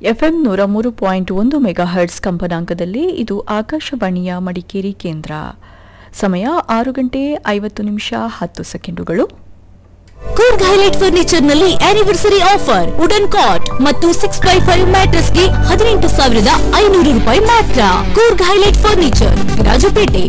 FM ನೂರ ಮೂರು point ಒಂದು ಮೆಗಾಹರ್ಟ್ಸ್ ಕಂಪನಾಂಕದಲ್ಲಿ ಇದು ಆಕಾಶವಾಣಿಯ ಮಡಿಕೇರಿ ಕೇಂದ್ರ ಸಮಯ ಆರು ಗಂಟೆ ಐವತ್ತು ನಿಮಿಷ ಹತ್ತು ಸೆಕೆಂಡುಗಳು ಕೂರ್ಗ್ ಹೈಲೈಟ್ ಫರ್ನಿಚರ್ ನಲ್ಲಿ ಆನಿವರ್ಸರಿ ಆಫರ್ ವುಡನ್ ಕಾಟ್ ಮತ್ತು ಸಿಕ್ಸ್ ಬೈ ಫೈವ್ ಮ್ಯಾಟ್ರೆಸ್ ಗೆ ಹದಿನೆಂಟು ಸಾವಿರದ ಐನೂರು ರೂಪಾಯಿ ಮಾತ್ರ ಕೂರ್ಗ್ ಹೈಲೈಟ್ ಫರ್ನಿಚರ್ ರಾಜಪೇಟೆ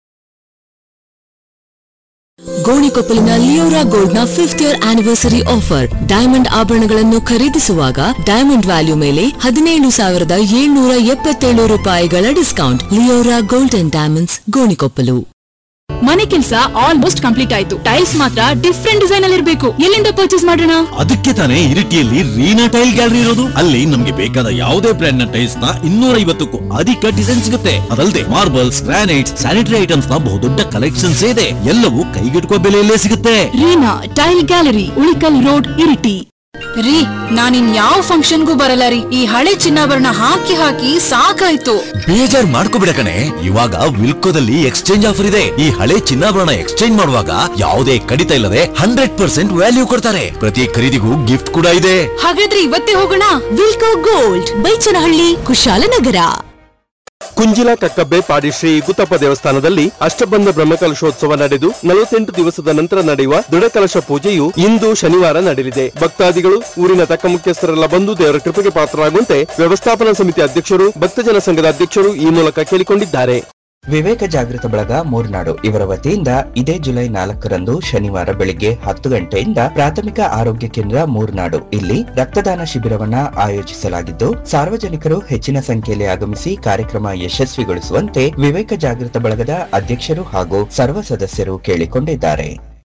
ಗೋಣಿಕೊಪ್ಪಲಿನ ಲಿಯೋರಾ ಗೋಲ್ಡ್ ನ fifth year anniversary offer diamond ಆಭರಣಗಳನ್ನು ಖರೀದಿಸುವಾಗ ಡೈಮಂಡ್ ವ್ಯಾಲ್ಯೂ ಮೇಲೆ ಹದಿನೇಳು ಸಾವಿರದ ಏಳ್ನೂರ ಎಪ್ಪತ್ತೇಳು ರೂಪಾಯಿಗಳ discount Leora gold and diamonds Gonikoppalu ಮನೆ ಕೆಲಸ ಆಲ್ಮೋಸ್ಟ್ ಕಂಪ್ಲೀಟ್ ಆಯ್ತು ಟೈಲ್ಸ್ ಮಾತ್ರ ಡಿಫ್ರೆಂಟ್ ಡಿಸೈನ್ ಅಲ್ಲಿ ಇರಬೇಕು ಎಲ್ಲಿಂದ ಪರ್ಚೇಸ್ ಮಾಡೋಣ ಅದಕ್ಕೆ ತಾನೇ ಇರಿಟಿಯಲ್ಲಿ ರೀನಾ ಟೈಲ್ ಗ್ಯಾಲರಿ ಇರೋದು ಅಲ್ಲಿ ನಮ್ಗೆ ಬೇಕಾದ ಯಾವುದೇ ಬ್ರ್ಯಾಂಡ್ ನ ಟೈಲ್ಸ್ ನ ಇನ್ನೂರ ಐವತ್ತಕ್ಕೂ ಅಧಿಕ ಡಿಸೈನ್ ಸಿಗುತ್ತೆ ಅದಲ್ಲದೆ ಮಾರ್ಬಲ್ಸ್ ಗ್ರಾನೈಟ್ಸ್ ಸ್ಯಾನಿಟರಿ ಐಟಮ್ಸ್ ನ ಬಹುದೊಡ್ಡ ಕಲೆಕ್ಷನ್ಸ್ ಇದೆ ಎಲ್ಲವೂ ಕೈಗೆಟುಕುವ ಬೆಲೆಯಲ್ಲೇ ಸಿಗುತ್ತೆ Reena tile gallery Ulikal road Iritti ರೀ ನಾನಿನ್ ಯಾವ ಫಂಕ್ಷನ್ಗೂ ಬರಲ್ಲ ರೀ ಈ ಹಳೆ ಚಿನ್ನಾಭರಣ ಹಾಕಿ ಹಾಕಿ ಸಾಕಾಯ್ತು ಬೇಜಾರ್ ಮಾಡ್ಕೋಬಿಡ ಕಣೆ ಇವಾಗ ವಿಲ್ಕೋದಲ್ಲಿ ಎಕ್ಸ್ಚೇಂಜ್ ಆಫರ್ ಇದೆ ಈ ಹಳೆ ಚಿನ್ನಾಭರಣ ಎಕ್ಸ್ಚೇಂಜ್ ಮಾಡುವಾಗ ಯಾವುದೇ ಕಡಿತ ಇಲ್ಲದೆ ಹಂಡ್ರೆಡ್ ಪರ್ಸೆಂಟ್ ವ್ಯಾಲ್ಯೂ ಕೊಡ್ತಾರೆ ಪ್ರತಿ ಖರೀದಿಗೂ ಗಿಫ್ಟ್ ಕೂಡ ಇದೆ ಹಾಗಾದ್ರೆ ಇವತ್ತೇ ಹೋಗೋಣ ವಿಲ್ಕೋ ಗೋಲ್ಡ್ ಬೈಚನಹಳ್ಳಿ ಕುಶಾಲನಗರ ಕುಂಜಿಲ ಕಕ್ಕಬ್ಬೆ ಪಾಡಿ ಶ್ರೀ ಗುತ್ತಪ್ಪ ದೇವಸ್ಥಾನದಲ್ಲಿ ಅಷ್ಟಬಂಧ ಬ್ರಹ್ಮಕಲಶೋತ್ಸವ ನಡೆದು ನಲವತ್ತೆಂಟು ದಿವಸದ ನಂತರ ನಡೆಯುವ ದೃಢಕಲಶ ಪೂಜೆಯು ಇಂದು ಶನಿವಾರ ನಡೆಯಲಿದೆ ಭಕ್ತಾದಿಗಳು ಊರಿನ ತಕ್ಕ ಮುಖ್ಯಸ್ಥರೆಲ್ಲ ಬಂದು ದೇವರ ಕೃಪೆಗೆ ಪಾತ್ರರಾಗುವಂತೆ ವ್ಯವಸ್ಥಾಪನಾ ಸಮಿತಿ ಅಧ್ಯಕ್ಷರು ಭಕ್ತಜನ ಸಂಘದ ಅಧ್ಯಕ್ಷರು ಈ ಮೂಲಕ ಕೇಳಿಕೊಂಡಿದ್ದಾರೆ ವಿವೇಕ ಜಾಗೃತ ಬಳಗ ಮೂರ್ನಾಡು ಇವರ ವತಿಯಿಂದ ಇದೇ ಜುಲೈ ನಾಲ್ಕರಂದು ಶನಿವಾರ ಬೆಳಿಗ್ಗೆ ಹತ್ತು ಗಂಟೆಯಿಂದ ಪ್ರಾಥಮಿಕ ಆರೋಗ್ಯ ಕೇಂದ್ರ ಮೂರ್ನಾಡು ಇಲ್ಲಿ ರಕ್ತದಾನ ಶಿಬಿರವನ್ನ ಆಯೋಜಿಸಲಾಗಿದ್ದು ಸಾರ್ವಜನಿಕರು ಹೆಚ್ಚಿನ ಸಂಖ್ಯೆಯಲ್ಲಿ ಆಗಮಿಸಿ ಕಾರ್ಯಕ್ರಮ ಯಶಸ್ವಿಗೊಳಿಸುವಂತೆ ವಿವೇಕ ಜಾಗೃತ ಬಳಗದ ಅಧ್ಯಕ್ಷರು ಹಾಗೂ ಸರ್ವ ಸದಸ್ಯರು ಕೇಳಿಕೊಂಡಿದ್ದಾರೆ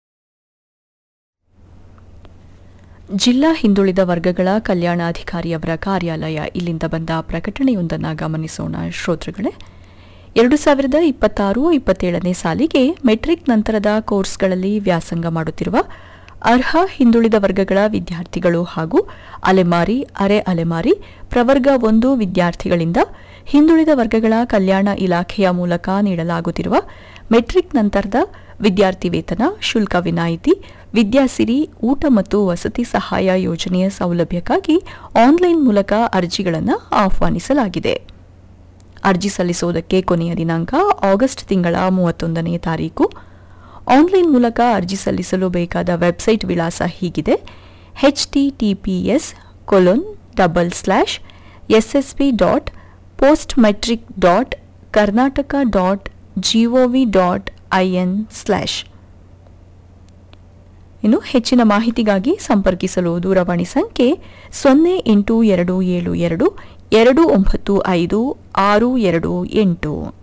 ಜಿಲ್ಲಾ ಹಿಂದುಳಿದ ವರ್ಗಗಳ ಕಲ್ಯಾಣಾಧಿಕಾರಿಯವರ ಕಾರ್ಯಾಲಯ ಇಲ್ಲಿಂದ ಬಂದ ಪ್ರಕಟಣೆಯೊಂದನ್ನು ಗಮನಿಸೋಣ ಶ್ರೋತೃಗಳೇ ಎರಡು ಸಾವಿರದ ಇಪ್ಪತ್ತಾರು ಇಪ್ಪತ್ತೇಳನೇ ಸಾಲಿಗೆ ಮೆಟ್ರಿಕ್ ನಂತರದ ಕೋರ್ಸ್ಗಳಲ್ಲಿ ವ್ಯಾಸಂಗ ಮಾಡುತ್ತಿರುವ ಅರ್ಹ ಹಿಂದುಳಿದ ವರ್ಗಗಳ ವಿದ್ಯಾರ್ಥಿಗಳು ಹಾಗೂ ಅಲೆಮಾರಿ ಅರೆ ಅಲೆಮಾರಿ ಪ್ರವರ್ಗ ಒಂದು ವಿದ್ಯಾರ್ಥಿಗಳಿಂದ ಹಿಂದುಳಿದ ವರ್ಗಗಳ ಕಲ್ಯಾಣ ಇಲಾಖೆಯ ಮೂಲಕ ನೀಡಲಾಗುತ್ತಿರುವ ಮೆಟ್ರಿಕ್ ನಂತರದ ವಿದ್ಯಾರ್ಥಿ ವೇತನ ಶುಲ್ಕ ವಿನಾಯಿತಿ ವಿದ್ಯಾಸಿರಿ ಊಟ ಮತ್ತು ವಸತಿ ಸಹಾಯ ಯೋಜನೆಯ ಸೌಲಭ್ಯಕ್ಕಾಗಿ ಆನ್ಲೈನ್ ಮೂಲಕ ಅರ್ಜಿಗಳನ್ನು ಆಹ್ವಾನಿಸಲಾಗಿದೆ ಅರ್ಜಿ ಸಲ್ಲಿಸುವುದಕ್ಕೆ ಕೊನೆಯ ದಿನಾಂಕ ಆಗಸ್ಟ್ ತಿಂಗಳ ಮೂವತ್ತೊಂದನೇ ತಾರೀಕು ಆನ್ಲೈನ್ ಮೂಲಕ ಅರ್ಜಿ ಸಲ್ಲಿಸಲು ಬೇಕಾದ ವೆಬ್ಸೈಟ್ ವಿಳಾಸ ಹೀಗಿದೆ H T T P S colon double slash S S P dot post matric dot Karnataka dot GOV dot I N slash ಇನ್ನು ಹೆಚ್ಚಿನ ಮಾಹಿತಿಗಾಗಿ ಸಂಪರ್ಕಿಸಲು ದೂರವಾಣಿ ಸಂಖ್ಯೆ ಸೊನ್ನೆ ಎಂಟು ಎರಡು ಏಳು ಎರಡು ಎರಡು ಒಂಬತ್ತು ಐದು ಆರು ಎರಡು ಎಂಟು